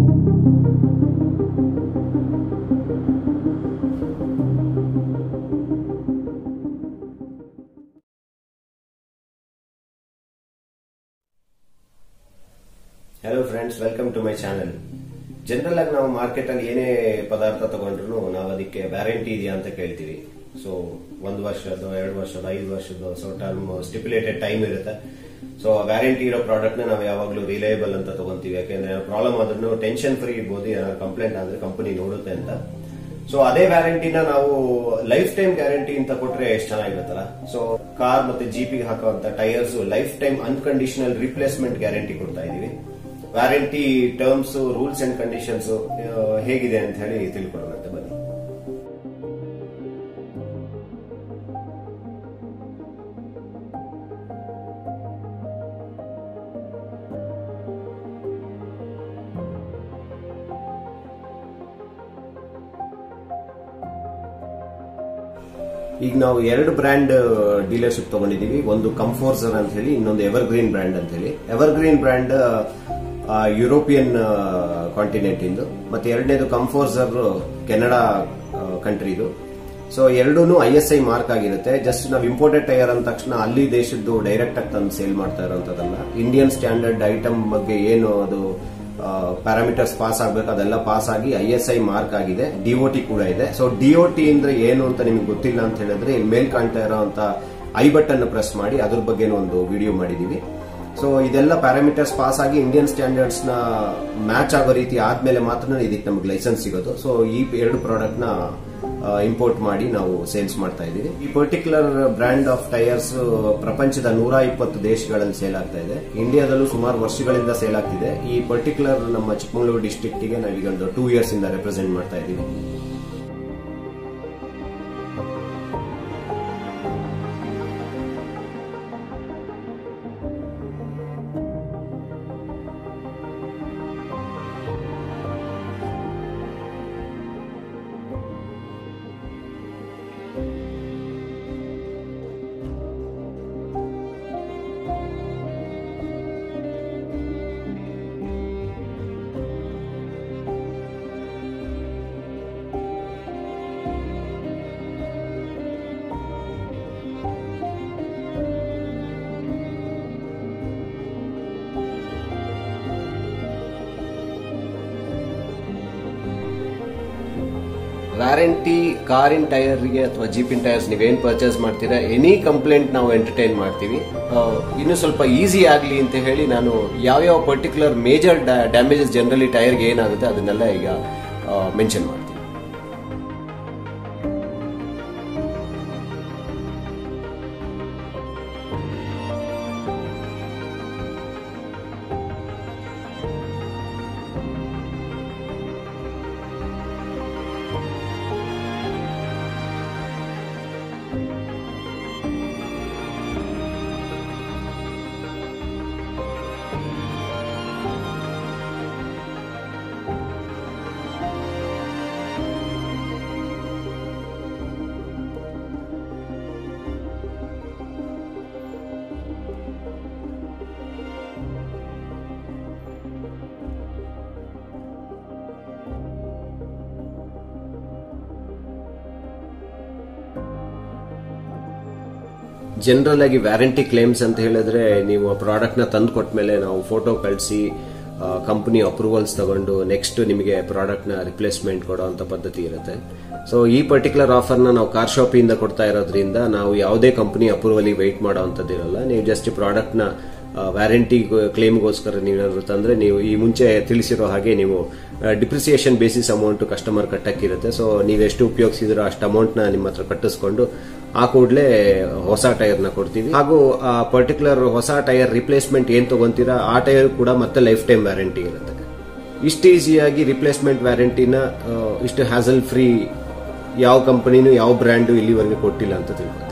hello friends welcome to my channel general ಆಗಿ ನಾವು market ಅಲ್ಲಿ ಏನೇ ಪದಾರ್ಥ ತಗೊಂಡ್ರು ನಾವು ಅದಕ್ಕೆ ವ್ಯಾರಂಟಿ ಇದೆಯಾ ಅಂತ ಕೇಳ್ತೀವಿ ಸೊ ಒಂದು ವರ್ಷದ ಎರಡು ವರ್ಷದ ಐದು ವರ್ಷದ ಸೊ ಟರ್ಮ್ ಸ್ಟಿಪ್ಯುಲೇಟೆಡ್ ಟೈಮ್ ಇರುತ್ತೆ ಸೊ ವ್ಯಾರಂಟಿ ಇರೋ ಪ್ರಾಡಕ್ಟ್ ನ ನಾವು ಯಾವಾಗಲೂ ರಿಲಯಬಲ್ ಅಂತ ತಗೊಂತೀವಿ ಯಾಕೆಂದ್ರೆ ಪ್ರಾಬ್ಲಮ್ ಆದ್ರೂ ಟೆನ್ಷನ್ ಫ್ರೀ ಇರ್ಬೋದು ಏನಾದ್ರು ಕಂಪ್ಲೇಂಟ್ ಆದ್ರೆ ಕಂಪನಿ ನೋಡುತ್ತೆ ಅಂತ ಸೊ ಅದೇ ವ್ಯಾರಂಟಿನ ನಾವು ಲೈಫ್ ಟೈಮ್ ಗ್ಯಾರಂಟಿ ಅಂತ ಕೊಟ್ರೆ ಎಷ್ಟು ಚೆನ್ನಾಗಿರುತ್ತಲ್ಲ ಸೊ ಕಾರ್ ಮತ್ತೆ ಜೀಪಿಗೆ ಹಾಕುವಂತ tyres lifetime unconditional replacement guarantee ಕೊಡ್ತಾ ಇದೀವಿ warranty terms rules and conditions ಹೇಗಿದೆ ಅಂತ ಹೇಳಿ ತಿಳ್ಕೊಳ್ಳೋಣ ಅಂತ ಬನ್ನಿ ಈಗ ನಾವು ಎರಡು ಬ್ರ್ಯಾಂಡ್ ಡೀಲರ್ಶಿಪ್ ತಗೊಂಡಿದೀವಿ ಒಂದು ಕಂಫೋರ್ಸರ್ ಅಂತ ಹೇಳಿ ಇನ್ನೊಂದು ಎವರ್ ಗ್ರೀನ್ ಬ್ರ್ಯಾಂಡ್ ಅಂತ ಹೇಳಿ evergreen brand European continent ಇಂದು ಮತ್ತೆ ಎರಡನೇದು ಕಂಫೋರ್ಸರ್ ಕೆನಡಾ ಕಂಟ್ರಿದು ಸೊ ಎರಡೂ ಐ ಎಸ್ ಐ ಮಾರ್ಕ್ ಆಗಿರುತ್ತೆ ಜಸ್ಟ್ ನಾವು ಇಂಪೋರ್ಟೆಡ್ ಟೈರ್ ಅಂದ ತಕ್ಷಣ ಅಲ್ಲಿ ದೇಶದ್ದು ಡೈರೆಕ್ಟ್ ಆಗಿ ತಂದು ಸೇಲ್ ಮಾಡ್ತಾ ಇರೋಂಥದ್ದಲ್ಲ ಇಂಡಿಯನ್ ಸ್ಟ್ಯಾಂಡರ್ಡ್ ಐಟಮ್ ಬಗ್ಗೆ ಏನು ಅದು ಪ್ಯಾರಾಮೀಟರ್ಸ್ ಪಾಸ್ ಆಗ್ಬೇಕು ಅದೆಲ್ಲ ಪಾಸ್ ಆಗಿ ಐ ಎಸ್ ಐ ಮಾರ್ಕ್ ಆಗಿದೆ ಡಿಒಟಿ ಕೂಡ ಇದೆ ಸೊ ಡಿಒಟಿ ಅಂದ್ರೆ ಏನು ಅಂತ ನಿಮ್ಗೆ ಗೊತ್ತಿಲ್ಲ ಅಂತ ಹೇಳಿದ್ರೆ ಇಲ್ಲಿ ಮೇಲ್ ಕಾಣ್ತಾ ಇರೋಂತ ಐ ಬಟನ್ ಪ್ರೆಸ್ ಮಾಡಿ ಅದ್ರ ಬಗ್ಗೆ ಒಂದು ವಿಡಿಯೋ ಮಾಡಿದೀವಿ ಸೊ ಇದೆಲ್ಲ ಪ್ಯಾರಾಮೀಟರ್ಸ್ ಪಾಸ್ ಆಗಿ ಇಂಡಿಯನ್ ಸ್ಟ್ಯಾಂಡರ್ಡ್ಸ್ ನ ಮ್ಯಾಚ್ ಆಗೋ ರೀತಿ ಆದ್ಮೇಲೆ ಮಾತ್ರ ಇದಕ್ಕೆ ನಮಗೆ ಲೈಸೆನ್ಸ್ ಸಿಗೋದು ಸೊ ಈ ಎರಡು ಪ್ರಾಡಕ್ಟ್ ನ ಇಂಪೋರ್ಟ್ ಮಾಡಿ ನಾವು ಸೇಲ್ಸ್ ಮಾಡ್ತಾ ಇದ್ದೀವಿ ಈ ಪರ್ಟಿಕ್ಯುಲರ್ ಬ್ರ್ಯಾಂಡ್ ಆಫ್ ಟೈರ್ಸ್ ಪ್ರಪಂಚದ ನೂರ ಇಪ್ಪತ್ತು ದೇಶಗಳಲ್ಲಿ ಸೇಲ್ ಆಗ್ತಾ ಇದೆ ಇಂಡಿಯಾದಲ್ಲೂ ಸುಮಾರು ವರ್ಷಗಳಿಂದ ಸೇಲ್ ಆಗ್ತಿದೆ ಈ ಪರ್ಟಿಕ್ಯುಲರ್ ನಮ್ಮ ಚಿಕ್ಕಮಗಳೂರು ಡಿಸ್ಟ್ರಿಕ್ಟ್ ಗೆ ನಾವೀಗ ಒಂದು ಟೂ ಇಯರ್ಸ್ ಇಂದ ರೆಪ್ರೆಸೆಂಟ್ ಮಾಡ್ತಾ ಇದ್ದೀವಿ ವ್ಯಾರಂಟಿ ಕಾರಿನ ಟೈರ್ಗೆ ಅಥವಾ ಜೀಪಿನ ಟೈರ್ಸ್ ನೀವೇನ್ ಪರ್ಚೇಸ್ ಮಾಡ್ತೀರಾ ಎನಿ ಕಂಪ್ಲೇಂಟ್ ನಾವು ಎಂಟರ್ಟೈನ್ ಮಾಡ್ತೀವಿ ಇನ್ನು ಸ್ವಲ್ಪ ಈಸಿ ಆಗಲಿ ಅಂತ ಹೇಳಿ ನಾನು ಯಾವ್ಯಾವ ಪರ್ಟಿಕ್ಯುಲರ್ ಮೇಜರ್ ಡ್ಯಾಮೇಜಸ್ ಜನರಲಿ ಟೈರ್ಗೆ ಏನಾಗುತ್ತೆ ಅದನ್ನೆಲ್ಲ ಈಗ ಮೆನ್ಷನ್ ಮಾಡ್ತೀನಿ ಜನರಲ್ ಆಗಿ ವ್ಯಾರಂಟಿ ಕ್ಲೇಮ್ಸ್ ಅಂತ ಹೇಳಿದ್ರೆ ನೀವು ಆ ಪ್ರಾಡಕ್ಟ್ ನ ತಂದು ಕೊಟ್ಮೇಲೆ ನಾವು ಫೋಟೋ ಕಳಿಸಿ ಕಂಪನಿ ಅಪ್ರೂವಲ್ಸ್ ತಗೊಂಡು ನೆಕ್ಸ್ಟ್ ನಿಮಗೆ ಪ್ರಾಡಕ್ಟ್ ನ ರಿಪ್ಲೇಸ್ಮೆಂಟ್ ಕೊಡೋ ಅಂತ ಪದ್ಧತಿ ಇರುತ್ತೆ ಸೊ ಈ ಪರ್ಟಿಕ್ಯುಲರ್ ಆಫರ್ನ ನಾವು ಕಾರ್ ಶಾಪಿಂದ ಕೊಡ್ತಾ ಇರೋದ್ರಿಂದ ನಾವು ಯಾವುದೇ ಕಂಪನಿ ಅಪ್ರೂವಲ್ ವೆಯ್ಟ್ ಮಾಡೋ ಇರಲ್ಲ ನೀವು ಜಸ್ಟ್ ಪ್ರಾಡಕ್ಟ್ ನ ವ್ಯಾರಂಟಿ ಕ್ಲೇಮ್ಗೋಸ್ಕರ ನೀವೇನಾದ್ರು ತಂದ್ರೆ ನೀವು ಈ ಮುಂಚೆ ತಿಳಿಸಿರೋ ಹಾಗೆ ನೀವು ಡಿಪ್ರಿಸಿಯೇಷನ್ ಬೇಸಿಸ್ ಅಮೌಂಟ್ ಕಸ್ಟಮರ್ ಕಟ್ಟಕ್ಕಿರುತ್ತೆ ಸೊ ನೀವು ಎಷ್ಟು ಉಪಯೋಗಿಸಿದ್ರೋ ಅಷ್ಟು ಅಮೌಂಟ್ ನ ನಿಮ್ಮ ಹತ್ರ ಕಟ್ಟಿಸ್ಕೊಂಡು ಆ ಕೂಡಲೇ ಹೊಸ ಟೈರ್ ನ ಕೊಡ್ತೀವಿ ಹಾಗೂ ಆ ಪರ್ಟಿಕ್ಯುಲರ್ ಹೊಸ ಟೈರ್ ರಿಪ್ಲೇಸ್ಮೆಂಟ್ ಏನ್ ತಗೊಂತೀರಾ ಆ ಟೈರ್ ಕೂಡ ಮತ್ತೆ ಲೈಫ್ ಟೈಮ್ ವ್ಯಾರಂಟಿ ಇರುತ್ತೆ ಇಷ್ಟು ಈಸಿಯಾಗಿ ರಿಪ್ಲೇಸ್ಮೆಂಟ್ ವ್ಯಾರಂಟಿನ ಇಷ್ಟು ಹ್ಯಾಸಲ್ ಫ್ರೀ ಯಾವ ಕಂಪನಿನೂ ಯಾವ ಬ್ರ್ಯಾಂಡು ಇಲ್ಲಿವರೆಗೆ ಕೊಟ್ಟಿಲ್ಲ ಅಂತ ತಿಳ್ಕೊಂಡು